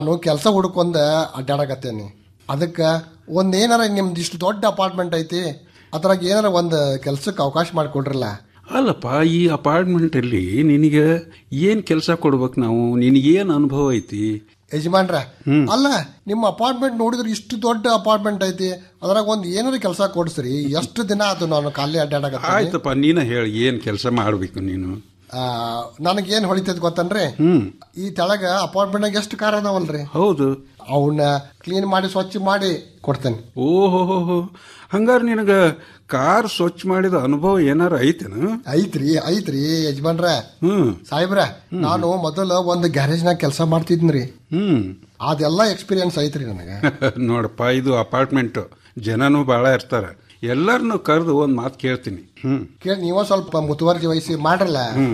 ನಾನು ಕೆಲಸ ಹುಡ್ಕೊಂಡ ಅಡ್ಡಾಡಕತ್ತೇನಿ ಅದಕ್ಕೆ ಒಂದ್ ಏನಾರ ನಿಮ್ದು ಇಷ್ಟು ದೊಡ್ಡ ಅಪಾರ್ಟ್ಮೆಂಟ್ ಐತಿ ಅದ್ರಾಗ ಏನಾರ ಒಂದು ಕೆಲ್ಸಕ್ಕೆ ಅವಕಾಶ ಮಾಡಿಕೊಡ್ರಲ್ಲ ಅಲ್ಲಪ್ಪ ಈ ಅಪಾರ್ಟ್ಮೆಂಟಲ್ಲಿ ನಿನಗೆ ಏನು ಕೆಲಸ ಕೊಡ್ಬೇಕು ನಾವು ನಿನಗೇನು ಅನುಭವ ಐತಿ ಯಜಮಾನ್ರ ಅಲ್ಲ ನಿಮ್ಮ ಅಪಾರ್ಟ್ಮೆಂಟ್ ನೋಡಿದ್ರೆ ಇಷ್ಟು ದೊಡ್ಡ ಅಪಾರ್ಟ್ಮೆಂಟ್ ಐತಿ ಅದ್ರಾಗ ಒಂದ್ ಏನಾರ ಕೆಲಸ ಕೊಡ್ಸ್ರಿ ಎಷ್ಟು ದಿನ ಆಯ್ತು ನಾನು ಖಾಲಿ ಅಡ್ಡಾಡಕತ್ತೀನಿ ಆಯ್ತಪ್ಪ ನೀನ ಹೇಳಿ ಏನು ಕೆಲಸ ಮಾಡಬೇಕು ನೀನು ನನಗೇನ್ ಹೊಳಿತೈತಿ ಗೊತ್ತನ್ರಿ ಹ್ಮ್ ಈ ತೆಳಗ ಅಪಾರ್ಟ್ಮೆಂಟ್ನಾಗ ಎಷ್ಟು ಕಾರ್ ಅದಾವಲ್ರಿ ಹೌದು ಅವನ್ನ ಕ್ಲೀನ್ ಮಾಡಿ ಸ್ವಚ್ಛ ಮಾಡಿ ಕೊಡ್ತೇನೆ ಓಹೋ ಹಂಗಾರೆ ನಿನಗೆ ಕಾರ್ ಸ್ವಚ್ಛ ಮಾಡಿದ ಅನುಭವ ಏನಾರ ಐತೇನು ಐತ್ರಿ ಐತ್ರಿ ಯಜಮಾನ್ರ ಹ್ಮ್ ಸಾಹೇಬ್ರ ನಾನು ಮೊದಲ ಒಂದು ಗ್ಯಾರೇಜ್ನಾಗ ಕೆಲಸ ಮಾಡ್ತಿದ್ನ್ರಿ ಹ್ಮ್ ಅದೆಲ್ಲ ಎಕ್ಸ್ಪೀರಿಯನ್ಸ್ ಐತ್ರಿ ನನಗೆ ನೋಡಪ್ಪ ಇದು ಅಪಾರ್ಟ್ಮೆಂಟ್ ಜನನೂ ಭಾಳ ಇರ್ತಾರ ಎಲ್ಲರನ್ನು ಕರೆದು ಒಂದು ಮಾತು ಕೇಳ್ತೀನಿ ಹ್ಮ್ ಕೇಳಿ ನೀವ ಸ್ವಲ್ಪ ಮುತುವರ್ಜಿ ವಹಿಸಿ ಮಾಡ್ರಲ್ಲ ಹ್ಮ್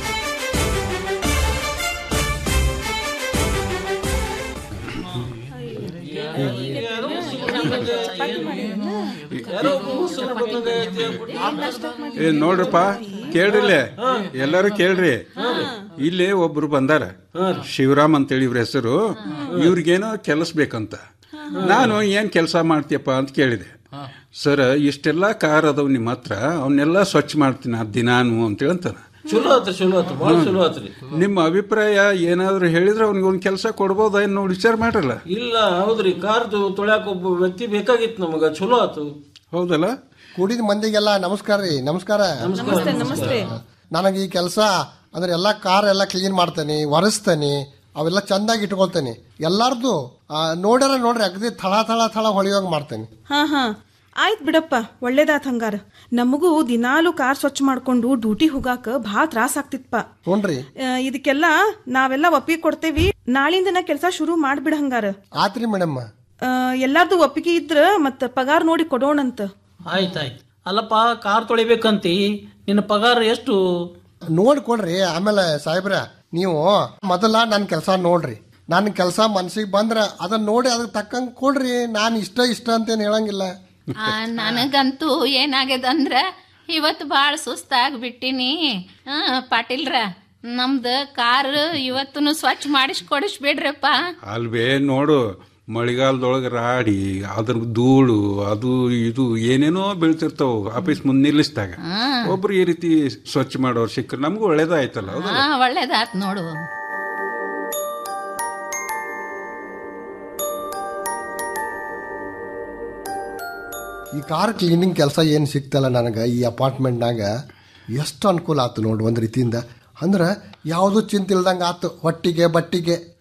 ಏ ನೋಡ್ರಪ್ಪ ಕೇಳ್ರಿಲೆ ಎಲ್ಲರೂ ಕೇಳ್ರಿ ಇಲ್ಲಿ ಒಬ್ರು ಬಂದಾರ ಶಿವರಾಮ್ ಅಂತೇಳಿ ಇವ್ರ ಹೆಸರು ಇವ್ರಿಗೇನೋ ಕೆಲಸ ಬೇಕಂತ ನಾನು ಏನ್ ಕೆಲಸ ಮಾಡ್ತೀಯಪ್ಪ ಅಂತ ಕೇಳಿದೆ ಸರ್ ಇಷ್ಟೆಲ್ಲ ಕಾರ್ ಅದಾವ ನಿಮ್ಮ ಹತ್ರ ಅವನ್ನೆಲ್ಲ ಸ್ವಚ್ಛ ಮಾಡ್ತೀನಿ ಆ ದಿನಾನು ಅಂತೇಳಿ ಅಂತಾನ ಚಲೋ ಆತ್ರಿ ಚಲೋ ಆತ್ರಿ ಭಾಳ ಚಲೋ ಆತ್ರಿ ನಿಮ್ಮ ಅಭಿಪ್ರಾಯ ಏನಾದ್ರು ಹೇಳಿದ್ರೆ ಅವ್ನಿಗೆ ಒಂದು ಕೆಲಸ ಕೊಡ್ಬೋದಾ ಏನು ನೋಡಿ ವಿಚಾರ ಮಾಡ್ರಲ್ಲ ಇಲ್ಲ ಹೌದ್ರಿ ಕಾರ್ದು ತೊಳ್ಯಾಕ ಒಬ್ಬ ವ್ಯಕ್ತಿ ಬೇಕಾಗಿತ್ತು ನಮಗ ಚಲೋ ಆತು ಹೌದಲ್ಲ ಕೂಡಿದ ಮಂದಿಗೆಲ್ಲ ನಮಸ್ಕಾರ ರೀ ನಮಸ್ಕಾರ ನಮಸ್ತೆ ನಮಸ್ತೆ ನನಗೆ ಈ ಕೆಲಸ ಅಂದ್ರೆ ಎಲ್ಲಾ ಕಾರ್ ಎಲ್ಲ ಕ್ಲೀನ್ ಮಾಡ್ತೇನೆ ಒರೆಸ್ತೇನೆ ಅವೆಲ್ಲ ಚಂದಾಗಿ ಇಟ್ಕೊಳ್ತೇನೆ ಎಲ್ಲಾರ್ದು ಆ, ನೋಡ್ಯಾರ ನೋಡ್ರಿ ಅಗದಿ ಥಳ ಥಳ ಥಳ ಹೊಳಿಯೋಂಗ್ ಮಾಡ್ತೇನೆ ಹಾ ಹಾ ಆಯ್ತ್ ಬಿಡಪ್ಪ ಒಳ್ಳೇದಾತ್ ಹಂಗಾರ ನಮಗೂ ದಿನಾಲು ಕಾರ್ ಸ್ವಚ್ಛ ಮಾಡ್ಕೊಂಡು ಡ್ಯೂಟಿ ಹೋಗಾಕ ಭಾಳ ತ್ರಾಸ ಆಗ್ತಿತ್ಪ ನೋಡ್ರಿ ಆ, ಇದಕ್ಕೆಲ್ಲ ನಾವೆಲ್ಲ ಒಪ್ಪಿಗೆ ಕೊಡ್ತೇವಿ ನಾಳಿಂದನ ಕೆಲಸ ಶುರು ಮಾಡ್ಬಿಡ ಹಂಗಾರ ಆತ್ರಿ ಮೇಡಮ್ ಆ, ಎಲ್ಲಾರ್ದು ಒಪ್ಪಿಗೆ ಇದ್ರ ಮತ್ತ ಪಗಾರ ನೋಡಿ ಕೊಡೋಣಂತ ಆಯ್ತಾಯ್ತು ಅಲ್ಲಪ್ಪ ಕಾರ್ ತೊಳಿಬೇಕಂತಿ ನಿನ್ನ ಪಗಾರ ಎಷ್ಟು ನೋಡಿ ಕೊಡ್ರಿ ಆಮೇಲೆ ಸಾಹೇಬ್ರ ನೀವು ಮೊದಲ ನನ್ನ ಕೆಲಸ ನೋಡ್ರಿ ನನ್ನ ಕೆಲಸ ಮನ್ಸಿಗೆ ಬಂದ್ರ ಅದನ್ನ ನೋಡಿ ಅದಕ್ಕೆ ತಕ್ಕಂಗೆ ಕೊಡ್ರಿ ನಾನು ಇಷ್ಟ ಇಷ್ಟ ಅಂತೇನು ಹೇಳಂಗಿಲ್ಲ ಆ, ನನಗಂತೂ ಏನಾಗ್ಯದಂದ್ರ ಇವತ್ತು ಭಾಳ ಸುಸ್ತಾಗ್ಬಿಟ್ಟಿನಿ ಆ, ಪಾಟೀಲ್ರ ನಮ್ದು ಕಾರ್ ಇವತ್ತು ಸ್ವಚ್ಛ ಮಾಡಿಸ್ ಕೊಡಿಸ್ಬಿಡ್ರಪ್ಪ ಅಲ್ವೇ ನೋಡು ಮಳೆಗಾಲದೊಳಗೆ ರಾಡಿ ಅದ್ರ ಧೂಳು ಅದು ಇದು ಏನೇನೋ ಬೀಳ್ತಿರ್ತಾವ ಆಫೀಸ್ ಮುಂದೆ ನಿಲ್ಲಿಸಿದಾಗ ಒಬ್ರು ಈ ರೀತಿ ಸ್ವಚ್ಛ ಮಾಡೋರು ಸಿಕ್ಕರು ನಮಗೂ ಒಳ್ಳೇದಾಯ್ತಲ್ಲ ಹೌದಾ ಹಾ ಒಳ್ಳೇದಾತ್ ನೋಡು ಈ ಕಾರ್ ಕ್ಲೀನಿಂಗ್ ಕೆಲಸ ಏನು ಸಿಕ್ತಲ್ಲ ನನಗೆ ಈ ಅಪಾರ್ಟ್ಮೆಂಟ್ನಾಗ ಎಷ್ಟು ಅನುಕೂಲ ಆಯ್ತು ನೋಡು ಒಂದು ರೀತಿಯಿಂದ ಅಂದ್ರೆ ಯಾವುದು ಚಿಂತೆ ಇಲ್ದಂಗೆ ಆತು ಹೊಟ್ಟಿಗೆ ಬಟ್ಟಿಗೆ